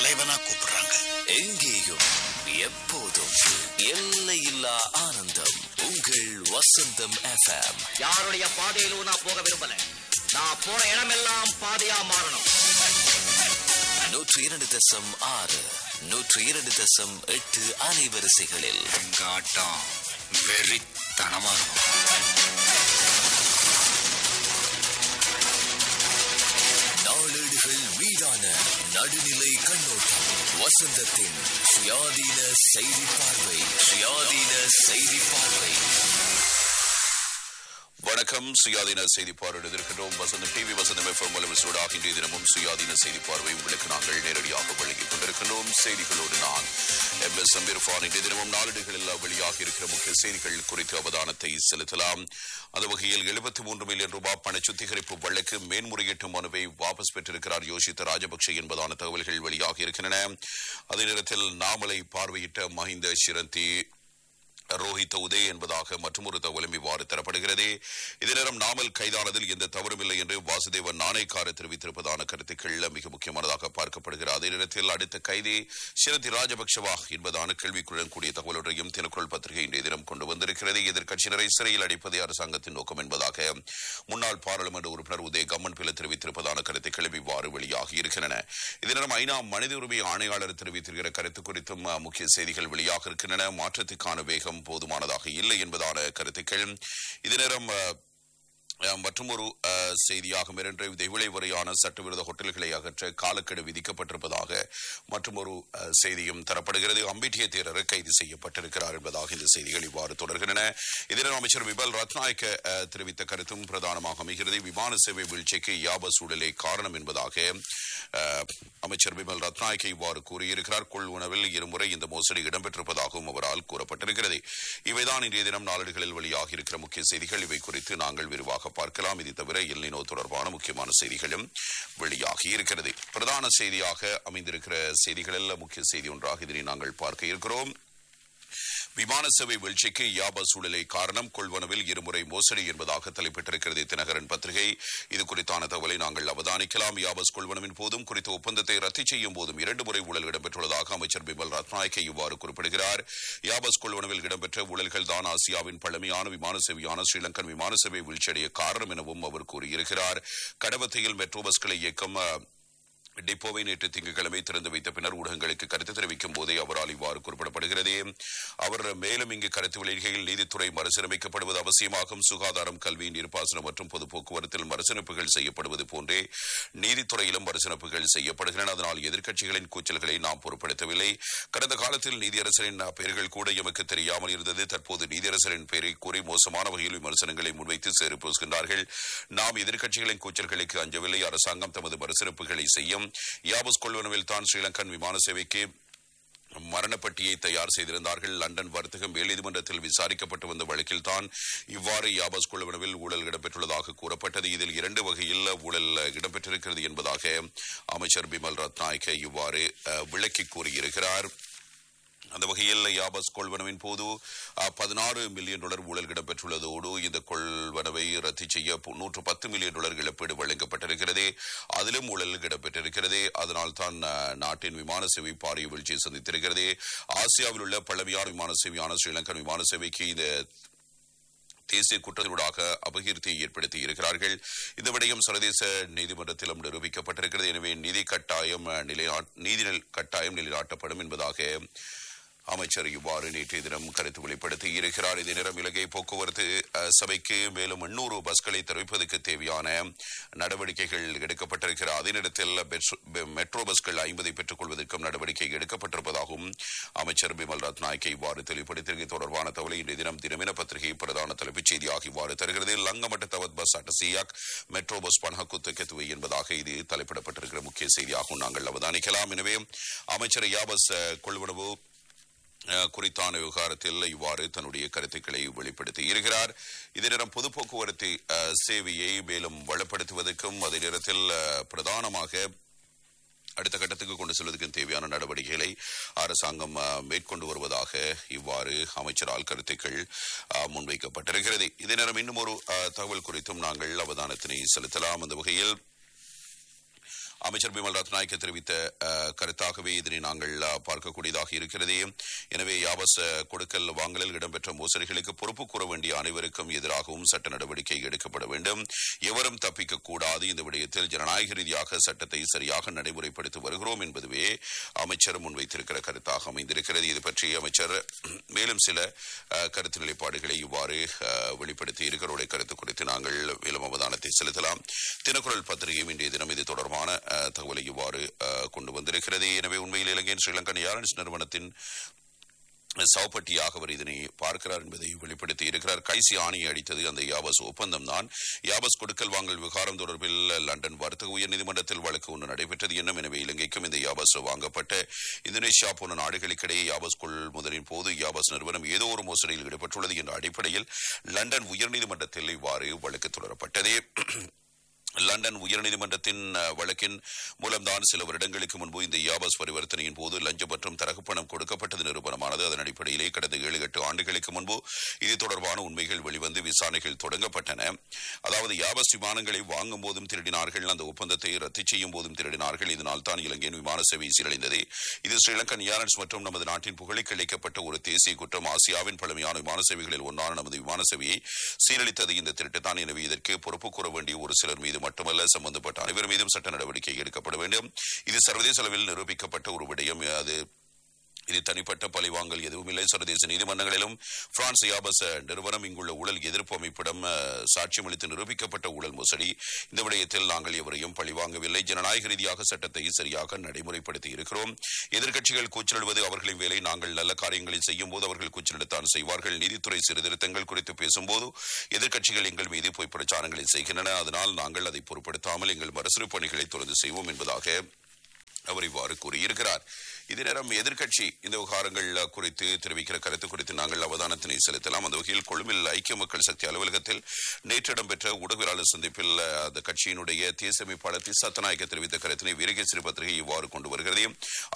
தலைவனா கூப்பிடுறாங்க எங்கேயும் எப்போதும் எல்லையில்லா ஆனந்தம் உங்கள் வசந்தம் எஃப்எம் யாருடைய பாதையிலும் நான் போக விரும்பல நான் போற இடமெல்லாம் பாதையா மாறணும் நூற்றி இரண்டு தசம் ஆறு நூற்றி இரண்டு தசம் எட்டு அலைவரிசைகளில் எங்க ஆட்டம் வெறித்தனமா இருக்கும் நாளேடுகள் மீதான நடுநிலை கண்ணோட்டம் வசந்தத்தின் சுயாதீன செய்தி பார்வை சுயாதீன செய்தி பார்வை வணக்கம் சுயாதீன செய்தி பார்வையிட இருக்கின்றோம் வசந்தம் டிவி வசந்தம் எஃப்எம் வலவசோடாக இன்றைய தினமும் சுயாதீன செய்தி பார்வை உங்களுக்கு நாங்கள் நேரடியாக வழங்கிக் கொண்டிருக்கின்றோம் செய்திகளோடு நான் எம் எஸ் அம்பிர்பான் இன்றைய தினமும் நாளிடுகளில் வெளியாக இருக்கிற முக்கிய செய்திகள் குறித்து அவதானத்தை செலுத்தலாம் அந்த வகையில் எழுபத்தி மூன்று மில்லியன் ரூபாய் பண சுத்திகரிப்பு வழக்கு மேன்முறையீட்டு மனுவை வாபஸ் பெற்றிருக்கிறார் யோசித்த ராஜபக்ஷ என்பதான தகவல்கள் வெளியாக இருக்கின்றன அதே நேரத்தில் நாமலை பார்வையிட்ட மஹிந்த சிரந்தி ரோஹித் உதய் என்பதாக மற்றொரு தகவலும் இவ்வாறு தரப்படுகிறது இதே நேரம் நாமல் கைதானதில் எந்த தவறும் இல்லை என்று வாசுதேவன் நாணயக்கார தெரிவித்திருப்பதான கருத்துக்கள் மிக முக்கியமானதாக பார்க்கப்படுகிறது அதே நேரத்தில் அடுத்த கைதி சிரந்தி ராஜபக்ஷவா என்பதான கேள்விக்குடன் கூடிய தகவலொன்றையும் தினக்குரல் பத்திரிகை இன்றைய தினம் கொண்டு வந்திருக்கிறது எதிர்க்கட்சியினரை சிறையில் அடைப்பதே அரசாங்கத்தின் நோக்கம் என்பதாக முன்னாள் பாராளுமன்ற உறுப்பினர் உதய கம்மன் பில தெரிவித்திருப்பதான கருத்துக்கள் இவ்வாறு வெளியாகி இருக்கின்றன இதே நேரம் ஐநா மனித உரிமை ஆணையாளர் தெரிவித்திருக்கிற கருத்து குறித்தும் அஹ், முக்கிய செய்திகள் வெளியாக இருக்கின்றன மாற்றத்துக்கான வேகம் போதுமானதாக இல்லை என்பதான கருத்துக்கள் இதே நேரம் அஹ், மற்றும் ஒரு செய்தியாக இரண்டு விதை வரையான சட்டவிரோத ஹோட்டல்களை அகற்ற காலக்கெடு விதிக்கப்பட்டிருப்பதாக மற்றும் ஒரு செய்தியும் தரப்படுகிறது அம்பிட்டிய தேரர் கைது செய்யப்பட்டிருக்கிறார் என்பதாக இந்த செய்திகள் இவ்வாறு தொடர்கின்றன இதனால் அமைச்சர் விபல் ரத்நாயக்க அஹ், தெரிவித்த கருத்தும் பிரதானமாக அமைகிறது விமான சேவை வீழ்ச்சிக்கு யாப சூழலே காரணம் என்பதாக அஹ், அமைச்சர் விமல் ரத்நாயக்க இவ்வாறு கூறியிருக்கிறார் கொள்வுணவில் இருமுறை இந்த மோசடி இடம்பெற்றிருப்பதாகவும் அவரால் கூறப்பட்டிருக்கிறது இவைதான் இன்றைய தினம் நாளேடுகளில் வெளியாகி இருக்கிற முக்கிய செய்திகள் இவை குறித்து நாங்கள் விரிவாக பார்க்கலாம் இது தவிர எல்லினோ தொடர்பான முக்கியமான செய்திகளும் வெளியாகி இருக்கிறது பிரதான செய்தியாக அமைந்திருக்கிற செய்திகளில் முக்கிய செய்தி ஒன்றாக இதனை நாங்கள் பார்க்க இருக்கிறோம் விமான சேவை வீழ்ச்சிக்கு யாப சூழலை காரணம் கொள்வனவில் இருமுறை மோசடி என்பதாக தலைப்பிட்டிருக்கிறது தினகரன் பத்திரிகை இது குறித்தான தகவலை நாங்கள் அவதானிக்கலாம் யாபஸ் கொள்வனவின் போதும் குறித்த ஒப்பந்தத்தை ரத்து செய்யும் போதும் இரண்டு முறை ஊழல் இடம்பெற்றுள்ளதாக அமைச்சர் பிமல் ரத்நாயக்க இவ்வாறு குறிப்பிடுகிறார் யாபஸ் கொள்வனவில் இடம்பெற்ற ஊழல்கள் தான் ஆசியாவின் பழமையான விமான சேவையான ஸ்ரீலங்கன் விமான சேவை வீழ்ச்சியடைய காரணம் எனவும் அவர் கூறியிருக்கிறார் கடவத்தையில் மெட்ரோ பஸ்களை இயக்கம் அஹ், டிப்போவை நேற்று திங்கட்கிழமை திறந்து வைத்த பின்னர் ஊடகங்களுக்கு கருத்து தெரிவிக்கும் போதே அவரால் இவ்வாறு குறிப்பிடப்படுகிறது அவர் மேலும் இங்கு கருத்து வெளியிடுகையில் நீதித்துறை மறுசீரமைக்கப்படுவது அவசியமாகும் சுகாதாரம் கல்வி நீர்ப்பாசனம் மற்றும் பொது போக்குவரத்தில் மறுசீரமைப்புகள் செய்யப்படுவது போன்றே நீதித்துறையிலும் மறுசீரமைப்புகள் செய்யப்படுகின்றன அதனால் எதிர்க்கட்சிகளின் கூச்சல்களை நாம் பொருட்படுத்தவில்லை கடந்த காலத்தில் நீதியரசரின் பெயர்கள் கூட எமக்கு தெரியாமல் இருந்தது தற்போது நீதியரசரின் பெயரை கூறி மோசமான வகையில் விமர்சனங்களை முன்வைத்து சேறு பூசுகின்றார்கள் நாம் எதிர்க்கட்சிகளின் கூச்சல்களுக்கு அஞ்சவில்லை அரசாங்கம் தமது மறுசீரமைப்புகளை செய்யும் யாபஸ் கொள்வனவில் தான் ஸ்ரீலங்கன் விமான சேவைக்கு மரணப்பட்டியை தயார் செய்திருந்தார்கள் லண்டன் வர்த்தகம் மேல்நீதிமன்றத்தில் விசாரிக்கப்பட்டு வந்த வழக்கில் தான் இவ்வாறு யாபஸ் கொள்வனவில் ஊழல் இடம்பெற்றுள்ளதாக கூறப்பட்டது இதில் இரண்டு வகையில் ஊழல் இடம்பெற்றிருக்கிறது என்பதாக அமைச்சர் பிமல் ரத்நாயக்க இவ்வாறு அஹ், விளக்கி கூறியிருக்கிறார் அந்த வகையில் யாபஸ் கொள்வனவின் போது பதினாறு மில்லியன் டாலர் ஊழல் இடம்பெற்றுள்ளதோடு இந்த கொள்வனவை ரத்து செய்ய பு- நூற்று பத்து மில்லியன் டாலர் இழப்பீடு வழங்கப்பட்டிருக்கிறது அதிலும் ஊழல் இடம்பெற்றிருக்கிறது அதனால் தான் அஹ், நாட்டின் விமான சேவை பாரிய வீழ்ச்சியை சந்தித்திருக்கிறது ஆசியாவில் உள்ள பழமையான விமான சேவையான ஸ்ரீலங்கன் விமான சேவைக்கு இந்த தேசிய குற்றங்களூடாக அபகீர்த்தியை ஏற்படுத்தி இருக்கிறார்கள் இந்த விடயம் சர்வதேச நீதிமன்றத்திலும் நிரூபிக்கப்பட்டிருக்கிறது எனவே நிதி கட்டாயம் அஹ், நிலைநா- நீதி நில்- கட்டாயம் நிலைநாட்டப்படும் என்பதாக அமைச்சர் இவ்வாறு நேற்றைய தினம் கருத்து வெளிப்படுத்தி இருக்கிறார் இதே நேரம் இலங்கை போக்குவரத்து அஹ், சபைக்கு மேலும் எண்ணூறு பஸ்களை தெரிவிப்பதற்கு தேவையான நடவடிக்கைகள் எடுக்கப்பட்டிருக்கிற அதே நேரத்தில் பெட்ரோ- பெ- மெட்ரோ பஸ்கள் ஐம்பதை பெற்றுக் கொள்வதற்கும் நடவடிக்கை எடுக்கப்பட்டிருப்பதாகவும் அமைச்சர் பிமல் ரத்நாயக்க இவ்வாறு தெளிவுபடுத்தியது தொடர்பான தகவலை இன்றைய தினம் தினமின பத்திரிகை பிரதான தலைப்புச் செய்தியாக இவ்வாறு தருகிறது லங்கமட்ட தவத் பஸ் அட்டசியாக் மெட்ரோ பஸ் பணஹக்குத்து கெத்துவை என்பதாக இது தலைப்பிடப்பட்டிருக்கிற முக்கிய செய்தியாகவும் நாங்கள் அவதானிக்கலாம் எனவே அமைச்சர் யாபஸ் அஹ், கொள்வனவு அஹ், குறித்தான விவகாரத்தில் இவ்வாறு தன்னுடைய கருத்துக்களை வெளிப்படுத்தி இருக்கிறார் இதே நேரம் பொது போக்குவரத்து அஹ், சேவையை மேலும் வளப்படுத்துவதற்கும் அதே நேரத்தில் அஹ், பிரதானமாக அடுத்த கட்டத்துக்கு கொண்டு செல்வதற்கு தேவையான நடவடிக்கைகளை அரசாங்கம் அஹ், மேற்கொண்டு வருவதாக இவ்வாறு அமைச்சரால் கருத்துக்கள் அஹ், முன்வைக்கப்பட்டிருக்கிறது இதே நேரம் இன்னும் ஒரு அஹ், தகவல் குறித்தும் நாங்கள் அவதானத்தினை செலுத்தலாம் அந்த வகையில் அமைச்சர் பிமல் ரத்நாயக்க தெரிவித்த அஹ், கருத்தாகவே இதனை நாங்கள் அஹ், பார்க்கக்கூடியதாக இருக்கிறது எனவே யாபஸ் அஹ், கொடுக்கல் வாங்கலில் இடம்பெற்ற மோசடிகளுக்கு பொறுப்பு கூற வேண்டிய அனைவருக்கும் எதிராகவும் சட்ட நடவடிக்கை எடுக்கப்பட வேண்டும் எவரும் தப்பிக்க கூடாது இந்த விடயத்தில் ஜனநாயக ரீதியாக சட்டத்தை சரியாக நடைமுறைப்படுத்தி வருகிறோம் என்பதுவே அமைச்சர் முன்வைத்திருக்கிற கருத்தாக அமைந்திருக்கிறது இது பற்றி அமைச்சர் மேலும் சில அஹ், கருத்து நிலைப்பாடுகளை இவ்வாறு அஹ், வெளிப்படுத்தி இருக்கிறோடைய கருத்து குறித்து நாங்கள் மேலும் அவதானத்தை செலுத்தலாம் தினக்குரல் பத்திரிகையும் இன்றைய தினம் இது தொடர்பான அஹ், தகவலை இவ்வாறு அஹ், கொண்டு வந்திருக்கிறது எனவே உண்மையில் இலங்கையின் ஸ்ரீலங்கன் ஏர்லைன்ஸ் நிறுவனத்தின் சௌப்பட்டியாக அவர் இதனை பார்க்கிறார் என்பதை வெளிப்படுத்தி இருக்கிறார் கைசி ஆணையை அடித்தது அந்த யாபஸ் ஒப்பந்தம் தான் யாபஸ் கொடுக்கல் வாங்கல் விவகாரம் தொடர்பில் லண்டன் வர்த்தக உயர்நீதிமன்றத்தில் வழக்கு ஒன்று நடைபெற்றது என்னும் எனவே இலங்கைக்கும் இந்த யாபஸ் வாங்கப்பட்ட இந்தோனேஷியா போன்ற நாடுகளுக்கிடையே யாபஸ் கொள்முதலின் போது யாபஸ் நிறுவனம் ஏதோ ஒரு மோசடியில் ஈடுபட்டுள்ளது என்ற அடிப்படையில் லண்டன் உயர்நீதிமன்றத்தில் இவ்வாறு வழக்கு தொடரப்பட்டது லண்டன் உயர்நீதிமன்றத்தின் அஹ், வழக்கின் மூலம்தான் சில வருடங்களுக்கு முன்பு இந்த யாபாஸ் பரிவர்த்தனையின் போது லஞ்சம் மற்றும் தரகுப்பணம் கொடுக்கப்பட்டது நிரூபணமானது அதன் அடிப்படையிலே கடந்த ஏழு எட்டு ஆண்டுகளுக்கு முன்பு இது தொடர்பான உண்மைகள் வெளிவந்து விசாரணைகள் தொடங்கப்பட்டன அதாவது யாபாஸ் விமானங்களை வாங்கும் போதும் திருடினார்கள் அந்த ஒப்பந்தத்தை ரத்து செய்யும் போதும் திருடினார்கள் இதனால் தான் இலங்கையின் விமான சேவை சீரழிந்தது இது ஸ்ரீலங்கன் ஏர்லைன்ஸ் மற்றும் நமது நாட்டின் புகழுக்கு இழைக்கப்பட்ட ஒரு தேசிய குற்றம் ஆசியாவின் பழமையான விமான சேவைகளில் ஒன்றான நமது விமான சேவையை சீரழித்தது இந்த திருட்டு தான் எனவே இதற்கு பொறுப்பு கூற வேண்டிய ஒரு சிலர் மீது மட்டுமல்ல சம்பந்தப்பட்ட அனைவர் மீதும் சட்ட நடவடிக்கை எடுக்கப்பட வேண்டும் இது சர்வதேச அளவில் நிரூபிக்கப்பட்ட ஒரு விடயம் அது இது தனிப்பட்ட பழிவாங்கல் எதுவும் இல்லை சர்வதேச நீதிமன்றங்களிலும் பிரான்ஸ் யாபஸ் நிறுவனம் இங்குள்ள ஊழல் எதிர்ப்பு அமைப்பிடம் அஹ், சாட்சியமளித்து நிரூபிக்கப்பட்ட ஊழல் மோசடி இந்த விடயத்தில் நாங்கள் எவரையும் பழிவாங்கவில்லை ஜனநாயக ரீதியாக சட்டத்தை சரியாக நடைமுறைப்படுத்தி இருக்கிறோம் எதிர்க்கட்சிகள் கூச்சலிடுவது அவர்களின் வேலை நாங்கள் நல்ல காரியங்களை செய்யும் போது அவர்கள் கூச்சலிடத்தான் செய்வார்கள் நீதித்துறை சீர்திருத்தங்கள் குறித்து பேசும்போது எதிர்க்கட்சிகள் எங்கள் மீது போய் பிரச்சாரங்களை செய்கின்றன அதனால் நாங்கள் அதை பொருட்படுத்தாமல் எங்கள் மறுசுறு பணிகளை தொடர்ந்து செய்வோம் என்பதாக அவர் இவ்வாறு கூறியிருக்கிறார் இதே நேரம் எதிர்க்கட்சி இந்த விவகாரங்கள் குறித்து தெரிவிக்கிற கருத்து குறித்து நாங்கள் அவதானத்தினை செலுத்தலாம் அந்த வகையில் கொழும்பில் ஐக்கிய மக்கள் சக்தி அலுவலகத்தில் நேற்று இடம்பெற்ற ஊடகவியலாளர் சந்திப்பில் அஹ், அந்த கட்சியினுடைய தேசிய அமைப்பாளர் திஸ் சத்தநாயக்க தெரிவித்த கருத்தினை வீரகேசரி பத்திரிகை இவ்வாறு கொண்டு வருகிறது